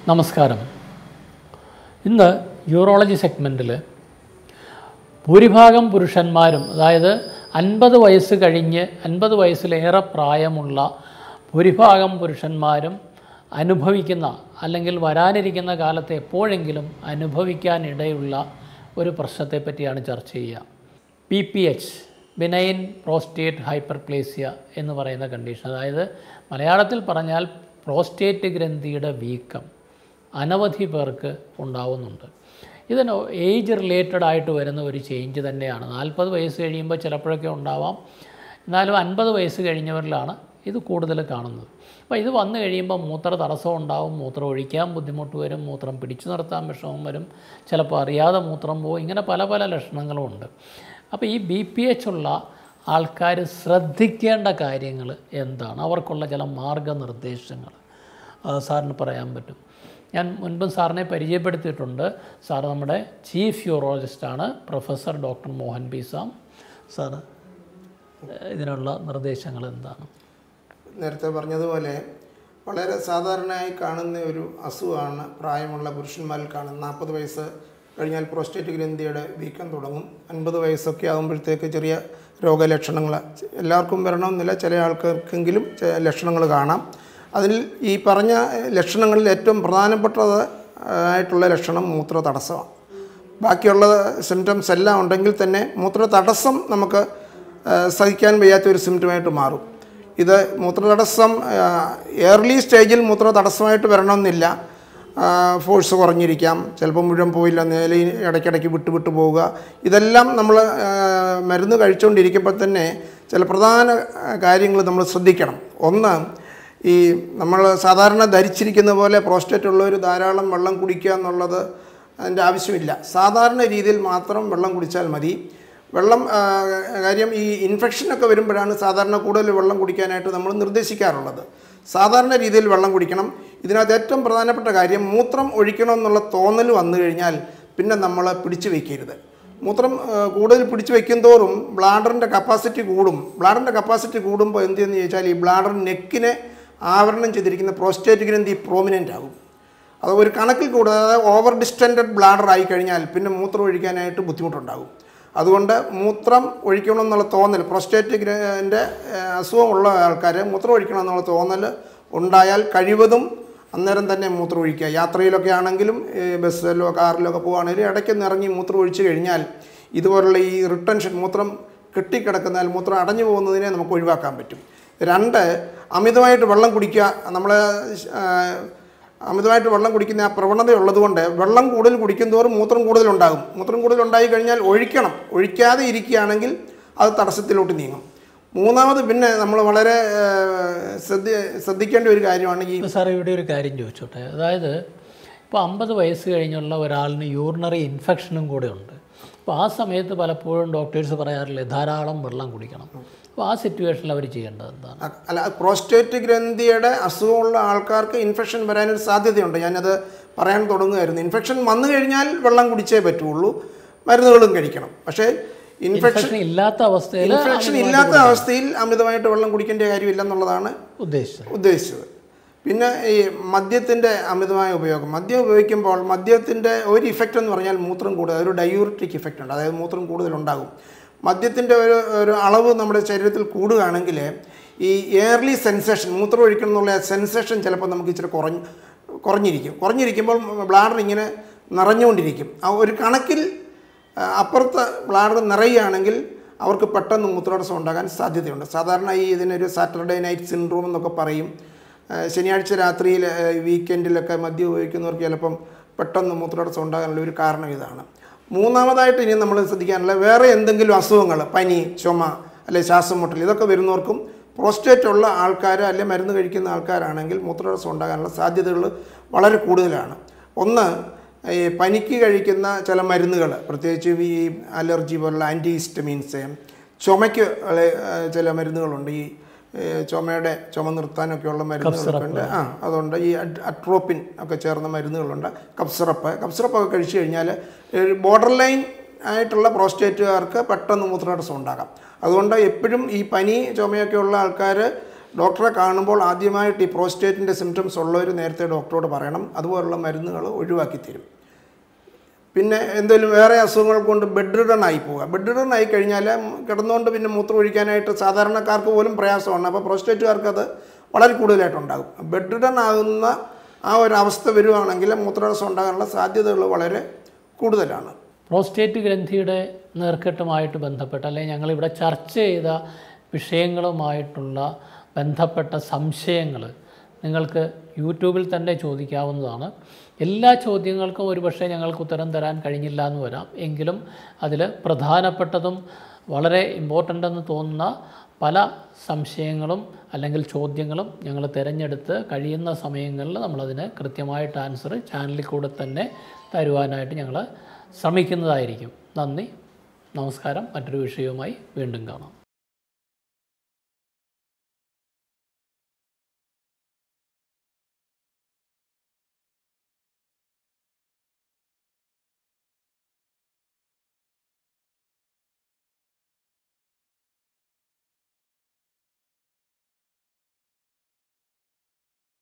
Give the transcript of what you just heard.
നമസ്കാരം ഇന്ന് യൂറോളജി സെഗ്മെൻറ്റിൽ ഭൂരിഭാഗം പുരുഷന്മാരും അതായത് അൻപത് വയസ്സ് കഴിഞ്ഞ് അൻപത് വയസ്സിലേറെ പ്രായമുള്ള ഭൂരിഭാഗം പുരുഷന്മാരും അനുഭവിക്കുന്ന അല്ലെങ്കിൽ വരാനിരിക്കുന്ന കാലത്ത് എപ്പോഴെങ്കിലും അനുഭവിക്കാനിടയുള്ള ഒരു പ്രശ്നത്തെ പറ്റിയാണ് ചർച്ച ചെയ്യുക B P H benign prostate hyperplasia എന്ന് പറയുന്ന കണ്ടീഷൻ അതായത് മലയാളത്തിൽ പറഞ്ഞാൽ പ്രോസ്റ്റേറ്റ് ഗ്രന്ഥിയുടെ വീക്കം അനവധി പേർക്ക് ഉണ്ടാവുന്നുണ്ട് ഇതിന് ഏജ് റിലേറ്റഡ് ആയിട്ട് വരുന്ന ഒരു ചേഞ്ച് തന്നെയാണ് നാൽപ്പത് വയസ്സ് കഴിയുമ്പോൾ ചിലപ്പോഴൊക്കെ ഉണ്ടാവാം എന്നാലും അൻപത് വയസ്സ് കഴിഞ്ഞവരിലാണ് ഇത് കൂടുതൽ കാണുന്നത് അപ്പോൾ ഇത് വന്നു കഴിയുമ്പോൾ മൂത്ര തടസ്സം ഉണ്ടാവും മൂത്രം ഒഴിക്കാൻ ബുദ്ധിമുട്ട് വരും മൂത്രം പിടിച്ചു നിർത്താൻ വിഷമം വരും ചിലപ്പോൾ അറിയാതെ മൂത്രം പോകും ഇങ്ങനെ പല പല ലക്ഷണങ്ങളും ഉണ്ട് അപ്പോൾ ഈ ബി പി എച്ച് ഉള്ള ആൾക്കാർ ശ്രദ്ധിക്കേണ്ട കാര്യങ്ങൾ എന്താണ് അവർക്കുള്ള ചില മാർഗനിർദ്ദേശങ്ങൾ അത് സാറിന് പറയാൻ പറ്റും ഞാൻ മുൻപും സാറിനെ പരിചയപ്പെടുത്തിയിട്ടുണ്ട് സാർ നമ്മുടെ ചീഫ് യൂറോളജിസ്റ്റാണ് professor doctor Mohan B Sam sir ഇതിനുള്ള നിർദ്ദേശങ്ങൾ എന്താണ് നേരത്തെ പറഞ്ഞതുപോലെ വളരെ സാധാരണയായി കാണുന്ന ഒരു അസുഖമാണ് പ്രായമുള്ള പുരുഷന്മാരിൽ കാണുന്ന നാൽപ്പത് വയസ്സ് കഴിഞ്ഞാൽ പ്രോസ്റ്റേറ്റ് ഗ്രന്ഥിയുടെ വീക്കം തുടങ്ങും അൻപത് വയസ്സൊക്കെ ആകുമ്പോഴത്തേക്ക് ചെറിയ രോഗലക്ഷണങ്ങൾ എല്ലാവർക്കും വരണമെന്നില്ല ചില ആൾക്കാർക്കെങ്കിലും ചില ലക്ഷണങ്ങൾ കാണാം അതിൽ ഈ പറഞ്ഞ ലക്ഷണങ്ങളിൽ ഏറ്റവും പ്രധാനപ്പെട്ടത് ആയിട്ടുള്ള ലക്ഷണം മൂത്ര തടസ്സമാണ് ബാക്കിയുള്ള സിംറ്റംസ് എല്ലാം ഉണ്ടെങ്കിൽ തന്നെ മൂത്ര തടസ്സം നമുക്ക് ആ, സഹിക്കാൻ വയ്യാത്ത ഒരു സിംറ്റമായിട്ട് മാറും ഇത് മൂത്ര തടസ്സം ഏർലി സ്റ്റേജിൽ മൂത്ര തടസ്സമായിട്ട് വരണമെന്നില്ല ഫോഴ്സ് കുറഞ്ഞിരിക്കാം ചിലപ്പോൾ മുഴുവൻ പോയില്ല നേരെ ഇടയ്ക്കിടയ്ക്ക് വിട്ട് വിട്ട് പോവുക ഇതെല്ലാം നമ്മൾ മരുന്ന് കഴിച്ചുകൊണ്ടിരിക്കുമ്പോൾ തന്നെ ചില പ്രധാന കാര്യങ്ങൾ നമ്മൾ ശ്രദ്ധിക്കണം ഒന്ന് ഈ നമ്മൾ സാധാരണ ധരിച്ചിരിക്കുന്ന പോലെ പ്രോസ്റ്റേറ്റ് ഉള്ളവർ ധാരാളം വെള്ളം കുടിക്കുക എന്നുള്ളത് അതിൻ്റെ ആവശ്യമില്ല സാധാരണ രീതിയിൽ മാത്രം വെള്ളം കുടിച്ചാൽ മതി വെള്ളം ആ, കാര്യം ഈ ഇൻഫെക്ഷനൊക്കെ വരുമ്പോഴാണ് സാധാരണ കൂടുതൽ വെള്ളം കുടിക്കാനായിട്ട് നമ്മൾ നിർദ്ദേശിക്കാറുള്ളത് സാധാരണ രീതിയിൽ വെള്ളം കുടിക്കണം ഇതിനകത്ത് ഏറ്റവും പ്രധാനപ്പെട്ട കാര്യം മൂത്രം ഒഴിക്കണം എന്നുള്ള തോന്നൽ വന്നു കഴിഞ്ഞാൽ പിന്നെ നമ്മൾ പിടിച്ചു വയ്ക്കരുത് മൂത്രം ആ, കൂടുതൽ പിടിച്ചു വയ്ക്കും തോറും ബ്ലാഡറിൻ്റെ കപ്പാസിറ്റി കൂടും ബ്ലാഡറിൻ്റെ കപ്പാസിറ്റി കൂടുമ്പോൾ എന്ത് ചെയ്യുന്നു ചോദിച്ചാൽ ഈ ബ്ലാഡർ നെക്കിനെ ആവരണം ചെയ്തിരിക്കുന്ന പ്രോസ്റ്റേറ്റ് ഗ്രന്ഥി പ്രോമിനൻ്റ് ആകും അത് ഒരു കണക്കിൽ കൂടാതെ ഓവർ ഡിസ്റ്റൻഡഡ് ബ്ലാഡർ ആയി കഴിഞ്ഞാൽ പിന്നെ മൂത്രം ഒഴിക്കാനായിട്ട് ബുദ്ധിമുട്ടുണ്ടാകും അതുകൊണ്ട് മൂത്രം ഒഴിക്കണം എന്നുള്ള തോന്നൽ പ്രോസ്റ്റേറ്റ് ഗ്രൻ്റെ അസുഖമുള്ള ആൾക്കാർ മൂത്രം ഒഴിക്കണം എന്നുള്ള തോന്നൽ ഉണ്ടായാൽ കഴിവതും അന്നേരം തന്നെ മൂത്രം ഒഴിക്കുക യാത്രയിലൊക്കെ ആണെങ്കിലും ഈ ബസ്സിലോ കാറിലോ ഒക്കെ പോകുകയാണെങ്കിലും ഇടയ്ക്ക് നിറങ്ങി മൂത്രം ഒഴിച്ച് കഴിഞ്ഞാൽ ഇതുപോലുള്ള ഈ റിട്ടൻഷൻ മൂത്രം കെട്ടിക്കിടക്കുന്നതിൽ മൂത്രം അടഞ്ഞു പോകുന്നതിനെ നമുക്ക് ഒഴിവാക്കാൻ പറ്റും രണ്ട് അമിതമായിട്ട് വെള്ളം കുടിക്കുക നമ്മൾ അമിതമായിട്ട് വെള്ളം കുടിക്കുന്ന ആ പ്രവണത ഉള്ളതുകൊണ്ട് വെള്ളം കൂടുതൽ കുടിക്കുന്തോറും മൂത്രം കൂടുതൽ ഉണ്ടാകും മൂത്രം കൂടുതൽ ഉണ്ടായി കഴിഞ്ഞാൽ ഒഴിക്കണം ഒഴിക്കാതെ ഇരിക്കുകയാണെങ്കിൽ അത് തടസ്സത്തിലോട്ട് നീങ്ങും മൂന്നാമത് പിന്നെ നമ്മൾ വളരെ ആ, ശ്രദ്ധ ശ്രദ്ധിക്കേണ്ട ഒരു കാര്യമാണ് ഈ ഇപ്പോൾ സാർ ഇവിടെ ഒരു കാര്യം ചോദിച്ചോട്ടെ അതായത് ഇപ്പോൾ അമ്പത് വയസ്സ് കഴിഞ്ഞുള്ള ഒരാളിന് യൂറിനറി ഇൻഫെക്ഷനും കൂടെ ഉണ്ട് അപ്പോൾ ആ സമയത്ത് പലപ്പോഴും ഡോക്ടേഴ്സ് പറയാറില്ലേ ധാരാളം വെള്ളം കുടിക്കണം അപ്പോൾ ആ സിറ്റുവേഷനിൽ അവർ ചെയ്യേണ്ടത് എന്താണ് അ- അല്ല പ്രോസ്റ്റേറ്റ് ഗ്രന്ഥിയുടെ അസുഖമുള്ള ആൾക്കാർക്ക് ഇൻഫെക്ഷൻ വരാനൊരു സാധ്യതയുണ്ട് ഞാനത് പറയാൻ തുടങ്ങുമായിരുന്നു ഇൻഫെക്ഷൻ വന്നു കഴിഞ്ഞാൽ വെള്ളം കുടിച്ചേ പറ്റുള്ളൂ മരുന്നുകളും കഴിക്കണം പക്ഷേ ഇൻഫെക്ഷൻ ഇൻഫെക്ഷൻ ഇല്ലാത്ത അവസ്ഥയിൽ ഇൻഫെക്ഷൻ ഇല്ലാത്ത അവസ്ഥയിൽ അമിതമായിട്ട് വെള്ളം കുടിക്കേണ്ട കാര്യമില്ല എന്നുള്ളതാണ് ഉദ്ദേശിച്ചത് ഉദ്ദേശിച്ചത് പിന്നെ ഈ മദ്യത്തിൻ്റെ അമിതമായ ഉപയോഗം മദ്യം ഉപയോഗിക്കുമ്പോൾ മദ്യത്തിൻ്റെ ഒരു ഇഫക്റ്റ് എന്ന് പറഞ്ഞാൽ മൂത്രം കൂടുതൽ ഒരു ഡയൂറിറ്റിക് ഇഫക്റ്റ് ഉണ്ട് അതായത് മൂത്രം കൂടുതലുണ്ടാകും മദ്യത്തിൻ്റെ ഒരു ഒരു അളവ് നമ്മുടെ ശരീരത്തിൽ കൂടുകയാണെങ്കിൽ ഈ എയർലി സെൻസേഷൻ മൂത്രം ഒഴിക്കണം എന്നുള്ള സെൻസേഷൻ ചിലപ്പോൾ നമുക്ക് ഇച്ചിരി കുറഞ്ഞ് കുറഞ്ഞിരിക്കും കുറഞ്ഞിരിക്കുമ്പോൾ ബ്ലാഡർ ഇങ്ങനെ നിറഞ്ഞുകൊണ്ടിരിക്കും ആ ഒരു കണക്കിൽ ആ, അപ്പുറത്ത് ബ്ലാഡർ നിറയുകയാണെങ്കിൽ അവർക്ക് പെട്ടെന്ന് മൂത്രതടസ്സം ഉണ്ടാകാൻ സാധ്യതയുണ്ട് സാധാരണ ഈ ഇതിനൊരു സാറ്റർഡേ നൈറ്റ് സിൻഡ്രോം എന്നൊക്കെ പറയും ആ, ശനിയാഴ്ച രാത്രിയിൽ ആ, വീക്കെൻഡിലൊക്കെ മദ്യം ഉപയോഗിക്കുന്നവർക്ക് ചിലപ്പം പെട്ടെന്ന് മൂത്രതടസ്സം ഉണ്ടാകാനുള്ള ഒരു കാരണം ഇതാണ് മൂന്നാമതായിട്ട് ഇനി നമ്മൾ ശ്രദ്ധിക്കാനുള്ള വേറെ എന്തെങ്കിലും അസുഖങ്ങൾ പനി ചുമ അല്ലെ ശ്വാസം മുട്ടൽ ഇതൊക്കെ വരുന്നവർക്കും പ്രോസ്റ്റേറ്റ് ഉള്ള ആൾക്കാർ അല്ലെ മരുന്ന് കഴിക്കുന്ന ആൾക്കാരാണെങ്കിൽ മൂത്രതടസ്സം ഉണ്ടാകാനുള്ള സാധ്യതകൾ വളരെ കൂടുതലാണ് ഒന്ന് ഈ പനിക്ക് കഴിക്കുന്ന ചില മരുന്നുകൾ പ്രത്യേകിച്ച് ഈ അലർജി പോലുള്ള ആൻറ്റി ഹിസ്റ്റമീൻസ് ചുമയ്ക്ക് ഉള്ള, ആ, ചില മരുന്നുകളുണ്ട് ഈ ഏ, ചുമയുടെ ചുമ നിർത്താനൊക്കെയുള്ള മരുന്നുകളൊക്കെ ഉണ്ട് ആ അതുകൊണ്ട് ഈ അഡ്- അട്രോപ്പിൻ ഒക്കെ ചേർന്ന മരുന്നുകളുണ്ട് കഫ് സിറപ്പ് കഫ് സിറപ്പൊക്കെ കഴിച്ചു കഴിഞ്ഞാൽ ബോർഡർ ലൈൻ ആയിട്ടുള്ള പ്രോസ്റ്റേറ്റുകാർക്ക് പെട്ടെന്ന് മൂത്രതടസ്സം ഉണ്ടാകാം അതുകൊണ്ട് എപ്പോഴും ഈ പനി ചുമയൊക്കെ ഉള്ള ആൾക്കാർ ഡോക്ടറെ കാണുമ്പോൾ ആദ്യമായിട്ട് ഈ പ്രോസ്റ്റേറ്റിൻ്റെ സിംറ്റംസ് ഉള്ളവർ നേരത്തെ ഡോക്ടറോട് പറയണം അതുപോലുള്ള മരുന്നുകൾ ഒഴിവാക്കി തരും പിന്നെ എന്തെങ്കിലും വേറെ അസുഖങ്ങൾ കൊണ്ട് ബെഡ് റിഡൺ ആയി പോവുക ബെഡ് റിഡൺ ആയി കഴിഞ്ഞാൽ കിടന്നുകൊണ്ട് പിന്നെ മൂത്രം ഒഴിക്കാനായിട്ട് സാധാരണക്കാർക്ക് പോലും പ്രയാസമാണ് അപ്പോൾ പ്രോസ്റ്റേറ്റുകാർക്ക് അത് വളരെ കൂടുതലായിട്ടുണ്ടാകും ബെഡ് റിഡൺ ആകുന്ന ആ ഒരു അവസ്ഥ വരുവാണെങ്കിൽ മൂത്രതടസ്സം ഉണ്ടാകാനുള്ള സാധ്യതകൾ വളരെ കൂടുതലാണ് പ്രോസ്റ്റേറ്റ് ഗ്രന്ഥിയുടെ നീർക്കെട്ടുമായിട്ട് ബന്ധപ്പെട്ട അല്ലെങ്കിൽ ഞങ്ങളിവിടെ ചർച്ച ചെയ്ത വിഷയങ്ങളുമായിട്ടുള്ള ബന്ധപ്പെട്ട സംശയങ്ങൾ നിങ്ങൾക്ക് യൂട്യൂബിൽ തന്നെ ചോദിക്കാവുന്നതാണ് എല്ലാ ചോദ്യങ്ങൾക്കും ഒരുപക്ഷെ ഞങ്ങൾക്ക് ഉത്തരം തരാൻ കഴിഞ്ഞില്ല എന്ന് വരാം എങ്കിലും അതിൽ പ്രധാനപ്പെട്ടതും വളരെ ഇമ്പോർട്ടൻ്റ് എന്ന് തോന്നുന്ന പല സംശയങ്ങളും അല്ലെങ്കിൽ ചോദ്യങ്ങളും ഞങ്ങൾ തിരഞ്ഞെടുത്ത് കഴിയുന്ന സമയങ്ങളിൽ നമ്മളതിന് കൃത്യമായിട്ട് ആൻസർ ചാനലിൽ കൂടെ തന്നെ തരുവാനായിട്ട് ഞങ്ങൾ ശ്രമിക്കുന്നതായിരിക്കും നന്ദി നമസ്കാരം മറ്റൊരു വിഷയവുമായി വീണ്ടും കാണാം